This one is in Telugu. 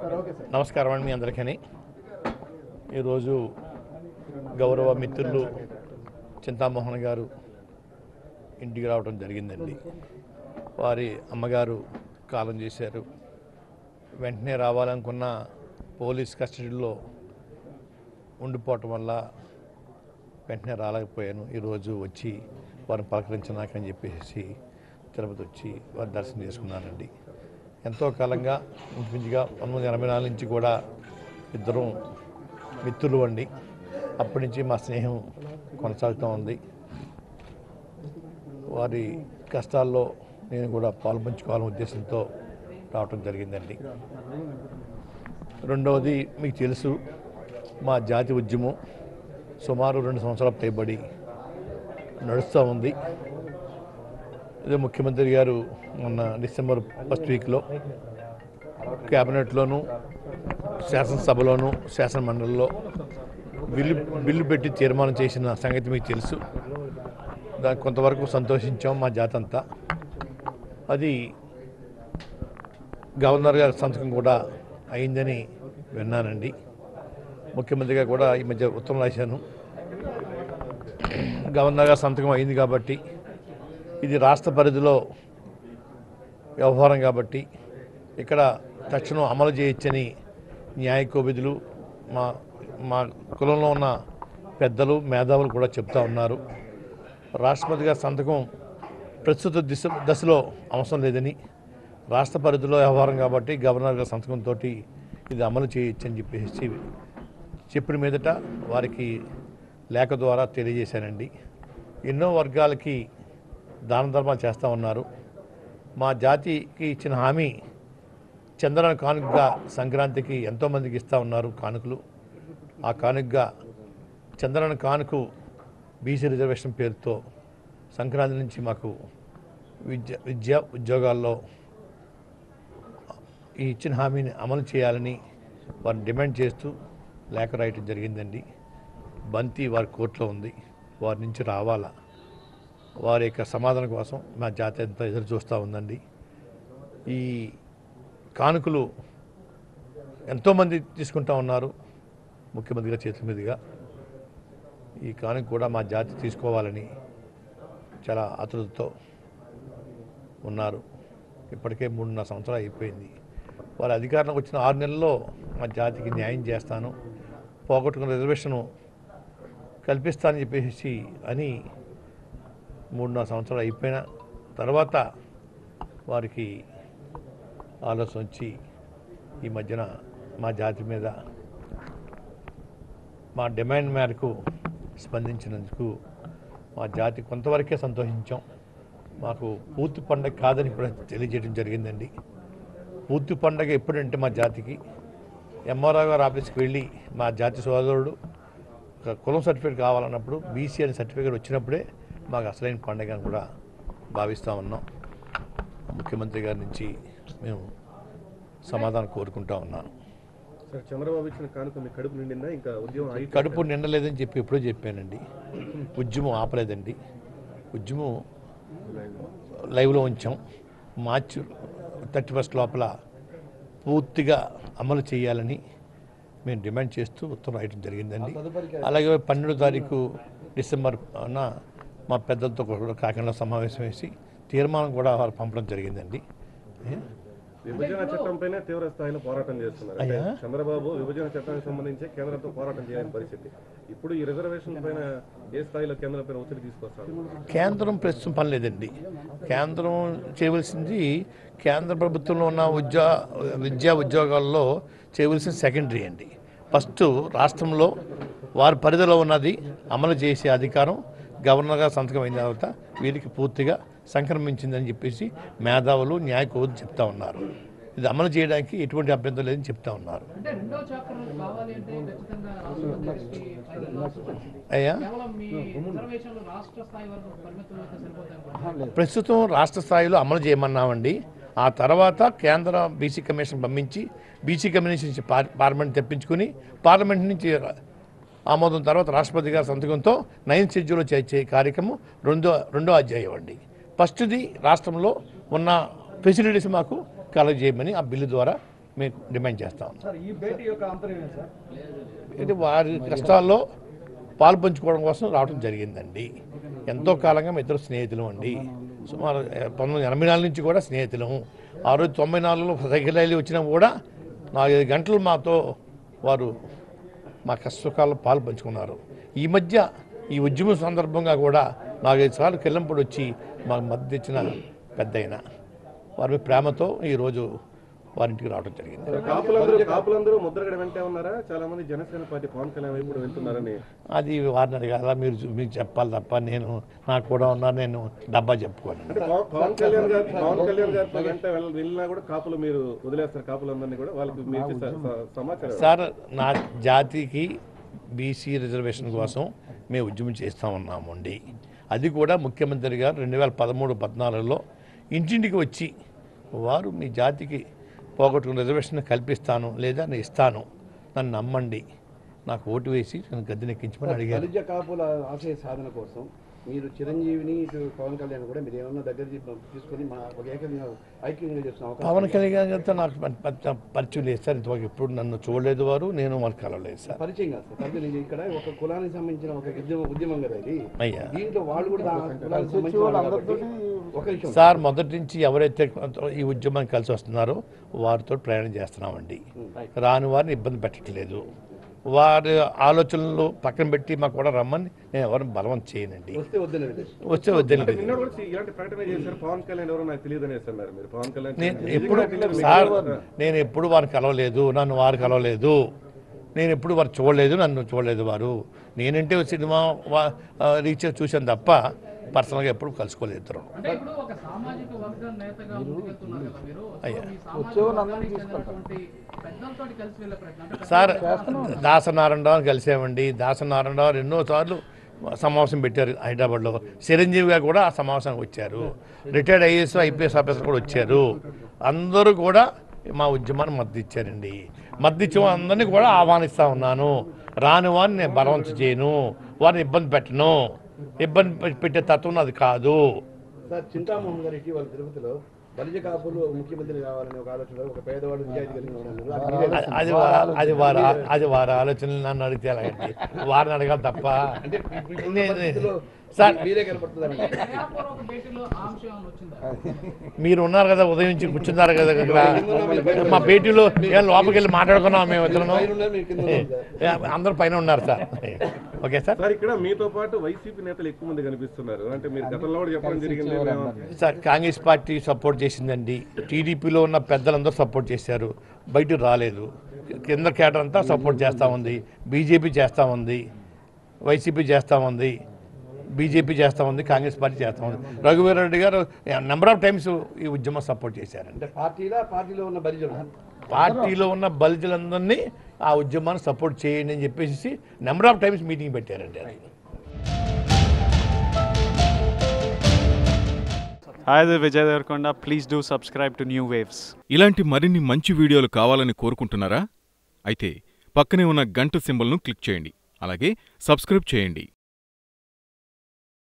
నమస్కారం అండి మీ అందరికీ ఈరోజు గౌరవ మిత్రులు చింతామోహన్ గారు ఇంటికి రావడం జరిగిందండి వారి అమ్మగారు కాలం చేశారు వెంటనే రావాలనుకున్న పోలీస్ కస్టడీలో ఉండిపోవటం వల్ల వెంటనే రాలేకపోయాను ఈరోజు వచ్చి వారిని పలకరించినాకని చెప్పేసి తిరుపతి వచ్చి వారి దర్శనం చేసుకున్నానండి ఎంతో కాలంగా ఇంచుమించుగా పంతొమ్మిది వందల ఎనభై నాలుగు నుంచి కూడా ఇద్దరం మిత్రులు అండి అప్పటి నుంచి మా స్నేహం కొనసాగుతూ ఉంది వారి కష్టాల్లో నేను కూడా పాల్పంచుకోవాలనే ఉద్దేశంతో రావటం జరిగిందండి రెండవది మీకు తెలుసు మా జాతి ఉద్యమం సుమారు రెండు సంవత్సరాల పైబడి నడుస్తూ ఉంది ఇదే ముఖ్యమంత్రి గారు మొన్న డిసెంబర్ ఫస్ట్ వీక్లో క్యాబినెట్లోను శాసనసభలోను శాసన మండలిలో బిల్లు బిల్లు పెట్టి తీర్మానం చేసిన సంగతి మీకు తెలుసు దానికి కొంతవరకు సంతోషించాం మా జాతి అంతా అది గవర్నర్ గారి సంతకం కూడా అయిందని విన్నానండి ముఖ్యమంత్రిగా కూడా ఈ మధ్య ఉత్తరం రాశాను గవర్నర్ గారి సంతకం అయింది కాబట్టి ఇది రాష్ట్ర పరిధిలో వ్యవహారం కాబట్టి ఇక్కడ తక్షణం అమలు చేయొచ్చని న్యాయ కోవిధులు మా మా కులంలో ఉన్న పెద్దలు మేధావులు కూడా చెప్తా ఉన్నారు రాష్ట్రపతి గారి సంతకం ప్రస్తుత దిశ దశలో అవసరం లేదని రాష్ట్ర పరిధిలో వ్యవహారం కాబట్టి గవర్నర్ గారి సంతకంతో ఇది అమలు చేయొచ్చని చెప్పేసి చెప్పిన మీదట వారికి లేఖ ద్వారా తెలియజేశానండి ఎన్నో వర్గాలకి దాన ధర్మాలు చేస్తూ ఉన్నారు మా జాతికి ఇచ్చిన హామీ చంద్రన కానుకగా సంక్రాంతికి ఎంతోమందికి ఇస్తూ ఉన్నారు కానుకలు ఆ కానుకగా చంద్రన కానుకు బీసీ రిజర్వేషన్ పేరుతో సంక్రాంతి నుంచి మాకు విద్య విద్యా ఉద్యోగాల్లో ఈ ఇచ్చిన హామీని అమలు చేయాలని వారిని డిమాండ్ చేస్తూ లేఖ రాయటం జరిగిందండి బంతి వారి కోర్టులో ఉంది వారి నుంచి రావాలా వారి యొక్క సమాధానం కోసం మా జాతి అంతా ఎదురు చూస్తూ ఉందండి ఈ కానుకలు ఎంతోమంది తీసుకుంటా ఉన్నారు ముఖ్యమంత్రి గారి చేతుల మీదుగా ఈ కానుక కూడా మా జాతి తీసుకోవాలని చాలా ఆతృతతో ఉన్నారు ఇప్పటికే మూడున్నర సంవత్సరాలు అయిపోయింది వారి అధికారంలోకి వచ్చిన ఆరు నెలల్లో మా జాతికి న్యాయం చేస్తాను పోగొట్టుకున్న రిజర్వేషను కల్పిస్తానని చెప్పేసి అని మూడున్నర సంవత్సరాలు అయిపోయిన తర్వాత వారికి ఆలోచన వచ్చి ఈ మధ్యన మా జాతి మీద మా డిమాండ్ మేరకు స్పందించినందుకు మా జాతి కొంతవరకే సంతోషించాం మాకు పూర్తి పండగ కాదని కూడా తెలియజేయడం జరిగిందండి పూర్తి పండగ ఎప్పుడంటే మా జాతికి ఎంఆర్ఓ గారు ఆఫీస్కి వెళ్ళి మా జాతి సోదరుడు ఒక కులం సర్టిఫికేట్ కావాలన్నప్పుడు బీసీ అనే సర్టిఫికేట్ వచ్చినప్పుడే మాకు అసలైన పండగ అని కూడా భావిస్తూ ఉన్నాం ముఖ్యమంత్రి గారి నుంచి మేము సమాధానం కోరుకుంటా ఉన్నాను సార్ చంద్రబాబు ఇచ్చిన కానుక మీ కడుపు నిండిందా ఇంకా ఉద్యమం ఆగి కడుపు నిండలేదని చెప్పి ఎప్పుడో చెప్పానండి ఉద్యమం ఆపలేదండి ఉద్యమం లైవ్లో ఉంచాం మార్చ్ థర్టీ ఫస్ట్ లోపల పూర్తిగా అమలు చేయాలని మేము డిమాండ్ చేస్తూ ఉత్తరం రాయడం జరిగిందండి అలాగే పన్నెండో తారీఖు డిసెంబర్ నా మా పెద్దలతో కూడా కాకినాడ సమావేశం వేసి తీర్మానం కూడా వారు పంపడం జరిగిందండి ఏ? విభజన చట్టంపైనే తీవ్ర స్థాయిలో పోరాటం చేస్తున్నారు అంటే అయ్యా. చంద్రబాబు విభజన చట్టానికి సంబంధించి కేంద్రంతో పోరాటం చేయని పరిస్థితి ఇప్పుడు ఈ రిజర్వేషన్ పైన ఏ స్థాయిలో కేంద్రం పైన ఒత్తిడి తీసుకొస్తారు కేంద్రం ప్రస్తుతం పని లేదండి కేంద్రం చేయవలసింది కేంద్ర ప్రభుత్వంలో ఉన్న ఉద్యో విద్యా ఉద్యోగాల్లో చేయవలసిన సెకండరీ అండి ఫస్ట్ రాష్ట్రంలో వారి పరిధిలో ఉన్నది అమలు చేసే అధికారం గవర్నర్గా సంతకం అయిన తర్వాత వీరికి పూర్తిగా సంక్రమించిందని చెప్పేసి మేధావులు న్యాయ కోర్టు చెప్తా ఉన్నారు ఇది అమలు చేయడానికి ఎటువంటి అభ్యంతరం లేదని చెప్తా ఉన్నారు అంటే రెండో చాప్టర్ కావాలి అంటే ఖచ్చితంగా రాష్ట్రపతికి ఫైనల్ అవసరం. అయ్యా కేవలం మీ రిజర్వేషన్లు రాష్ట్ర స్థాయి వరకు పరిమితం అయితే సరిపోతాయి ప్రస్తుతం రాష్ట్ర స్థాయిలో అమలు చేయమన్నామండి ఆ తర్వాత కేంద్ర బీసీ కమిషన్ పంపించి బీసీ కమిషన్ నుంచి పార్- పార్లమెంట్ తెప్పించుకుని పార్లమెంట్ నుంచి ఆమోదం తర్వాత రాష్ట్రపతి గారి సంతకంతో నైన్త్ షెడ్యూల్లో చేర్చే కార్యక్రమం రెండో రెండో అధ్యాయం అండి ఫస్ట్ది రాష్ట్రంలో ఉన్న ఫెసిలిటీస్ మాకు కలెక్ట్ చేయమని ఆ బిల్లు ద్వారా మేము డిమాండ్ చేస్తాం సార్ ఈ భేటీ యొక్క అంతర్యం ఏంటి సార్ అంటే వారి కష్టాల్లో పాలు పంచుకోవడం కోసం రావడం జరిగిందండి ఎంతో కాలంగా మీ ఇద్దరు స్నేహితులు అండి సుమారు పంతొమ్మిది వందల ఎనభై నాలుగు నుంచి కూడా స్నేహితులం ఆ రోజు తొంభై నాలుగులో సైకిల్ రైలు వచ్చినా కూడా నాలుగైదు గంటలు మాతో వారు మా కష్టసుఖాల్లో పాలు పంచుకున్నారు ఈ మధ్య ఈ ఉద్యమం సందర్భంగా కూడా నాలుగైదు సార్లు కిల్లంపూడి వచ్చి మాకు మద్దతు ఇచ్చిన పెద్ద ఆయన వారి ప్రేమతో ఈరోజు వారింటికి రావడం జరిగింది కాపులందరూ కాపులందరూ ముద్రగడ వెంటే ఉన్నారా చాలా మంది జనసేన పార్టీ పవన్ కళ్యాణ్ వైపు కూడా వెళ్తున్నారని అది వారిని అడగాల మీరు మీకు చెప్పాలి తప్ప నేను నాకు కూడా ఉన్నారు నేను డబ్బా చెప్పుకోను అంటే పవ- పవన్ కళ్యాణ్ గారు పవన్ కళ్యాణ్ గారితో వెంట వెళ్ళ- వెళ్ళినా కూడా కాపులు మీరు వదిలేస్తారు కాపులందరినీ కూడా వాళ్ళకి మీరు ఇచ్చే స- స- సమాచారం సార్ నా జాతికి బీసీ రిజర్వేషన్ కోసం మేము ఉద్యమం చేస్తూ ఉన్నామండి అది కూడా ముఖ్యమంత్రి గారు రెండు వేల పదమూడు పద్నాలుగులో ఇంటింటికి వచ్చి వారు మీ జాతికి పోగొట్టుకున్న రిజర్వేషన్ కల్పిస్తాను లేదా నేను ఇస్తాను నన్ను నమ్మండి నాకు ఓటు వేసి నన్ను గద్దెనెక్కించమని అడిగారు బలిజ కాపుల ఆశయ సాధన కోసం మీరు చిరంజీవిని ఇటు పవన్ కళ్యాణ్ కూడా మీరు ఏమన్నా దగ్గర తీ- తీసుకొని మా ఒక ఏకంగా ఐక్యంగా చేస్తున్న అవకాశం పవన్ కళ్యాణ్ గారితో నాకు ప- ప- పరిచయం లేదు సార్ ఇంతవరకు ఎప్పుడు నన్ను చూడలేదు వారు నేను వారు కలవలేదు సార్ పరిచయం కాదు సార్ పరిచయం లేదు. ఇక్కడ ఒక కులానికి సంబంధించిన ఒక ఉద్యమం ఉద్యమం కదా ఇది అయ్యా దీంట్లో వాళ్ళు కూడా దా- కులానికి సంబంధించిన వాళ్ళు కాబట్టి ఒక నిమిషం సార్ మొదటి నుంచి ఎవరైతే ఈ ఉద్యమం కలిసి వస్తున్నారో వారితో ప్రయాణం చేస్తున్నామండి రాని వారిని ఇబ్బంది పెట్టట్లేదు వారి ఆలోచనలు పక్కన పెట్టి మాకు కూడా రమ్మని నేను ఎవరిని బలవంతం చేయనండి వస్తే వద్దనే ఉద్దేశం. వచ్చే వద్దండి నిన్న కూడా ఇలాంటి ప్రకటన చేశారు పవన్ కళ్యాణ్ ఎవరో నాకు తెలియదు అనేసి అన్నారు మీరు పవన్ కళ్యాణ్ నేను నిజంగా ఎప్పుడు తెలియదు మీకు. సార్ నేను ఎప్పుడు వారిని కలవలేదు నన్ను వారు కలవలేదు నేను ఎప్పుడు వారు చూడలేదు నన్ను చూడలేదు వారు నేనంటే సినిమా వా- ఆ, రీచ్ చూశాను తప్ప పర్సనల్గా ఎప్పుడు కలుసుకోలేదు ఇద్దరు అంటే ఇప్పుడు ఒక సామాజిక వర్గం నేతగా ముందుకెళ్తున్నారు కదా మీరు సో అయ్యా. మీ సామాజిక వర్గానికి చెందినటువంటి పెద్దలతో కలిసి వెళ్ళే ప్రయత్నం అంటే సార్ దాసనారాయణరావు కలిసామండి దాసనారాయణరావు ఎన్నోసార్లు సమావేశం పెట్టారు హైదరాబాద్లో చిరంజీవి గారు కూడా ఆ సమావేశానికి వచ్చారు రిటైర్డ్ ఐఏఎస్ ఐపీఎస్ ఆఫీసర్ కూడా వచ్చారు అందరూ కూడా మా ఉద్యమాన్ని మద్దతు ఇచ్చారండి మద్దతు ఇచ్చిన అందరినీ కూడా ఆహ్వానిస్తా ఉన్నాను రాని వారిని నేను బలవంతం చేయను వారిని ఇబ్బంది పెట్టను ఇబ్బంది పె- పెట్టే తత్వం అది కాదు సార్ చింతామోహన్ గారు ఇటీవల తిరుపతిలో బలిజ కాపులు ముఖ్యమంత్రి కావాలనే ఒక ఆలోచన ఒక పేదవాడు నిజాయితీ కలిగిన వాడు అన్నారు. అది మీరే అది- అది వా- అది వారి అది వారి ఆలోచనలు నన్ను అడిగితే ఎలాగండి వారిని అడగాలి తప్ప అంటే ఇప్పుడు నేను- పరిస్థితిలో సార్ మీరే కనపడుతున్నారు దయాపూర్వక భేటీలో ఆ అంశం ఏమైనా వచ్చిందా మీరు ఉన్నారు కదా ఉదయం నుంచి కూర్చున్నారు కదా ఇక్కడ మా భేటీలో ఏం లోపలికి వెళ్ళి మాట్లాడుకున్నాం మేము ఇద్దరు పైన ఉన్నారు, మీరు కింద ఉన్నారు సార్. అందరూ పైన ఉన్నారు సార్ ఓకే సార్ సార్ ఇక్కడ మీతో పాటు వైసీపీ నేతలు ఎక్కువ మంది కనిపిస్తున్నారు అంటే మీరు గతంలో కూడా చెప్పడం జరిగింది మేము- సార్ కాంగ్రెస్ పార్టీ సపోర్ట్ చేసిందండి టీడీపీలో ఉన్న పెద్దలందరూ సపోర్ట్ చేశారు బయట రాలేదు కింద కేటర్ అంతా సపోర్ట్ చేస్తూ ఉంది బీజేపీ చేస్తూ ఉంది వైసీపీ చేస్తూ ఉంది బీజేపీ చేస్తూ ఉంది కాంగ్రెస్ పార్టీ చేస్తూ ఉంది రఘువీరారెడ్డి గారు నెంబర్ ఆఫ్ టైమ్స్ ఈ ఉద్యమం సపోర్ట్ చేశారండి అంటే పార్టీలా పార్టీలో ఉన్న బలిజలు పార్టీలో ఉన్న బలిజలందరినీ ఆ ఉద్యమాన్ని సపోర్ట్ చేయండి అని చెప్పేసి నెంబర్ ఆఫ్ టైమ్స్ మీటింగ్ పెట్టారండి అది Hi, this is Vijay Devarkonda. Please do subscribe to New Waves. ఇలాంటి మరిన్ని మంచి వీడియోలు కావాలని కోరుకుంటున్నారా అయితే పక్కనే ఉన్న గంట సింబల్ను క్లిక్ చేయండి అలాగే సబ్స్క్రైబ్ చేయండి